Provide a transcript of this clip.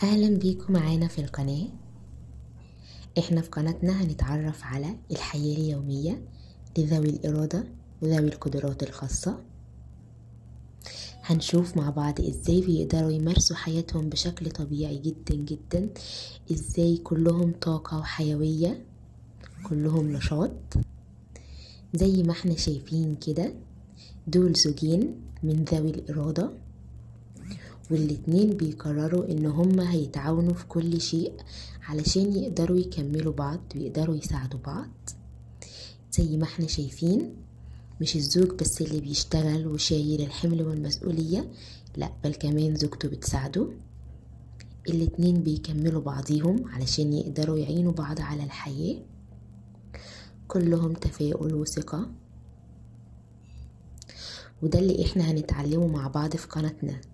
أهلا بيكم معانا في القناة احنا في قناتنا هنتعرف على الحياة اليومية لذوي الإرادة وذوي القدرات الخاصة هنشوف مع بعض ازاي بيقدروا يمارسوا حياتهم بشكل طبيعي جدا جدا ازاي كلهم طاقة وحيوية كلهم نشاط زي ما احنا شايفين كده دول زوجين من ذوي الإرادة والاتنين بيقرروا ان هما هيتعاونوا في كل شيء علشان يقدروا يكملوا بعض ويقدروا يساعدوا بعض زي ما احنا شايفين مش الزوج بس اللي بيشتغل وشايل الحمل والمسؤولية لا بل كمان زوجته بتساعده الاتنين بيكملوا بعضيهم علشان يقدروا يعينوا بعض على الحياة كلهم تفاؤل وثقة وده اللي احنا هنتعلمه مع بعض في قناتنا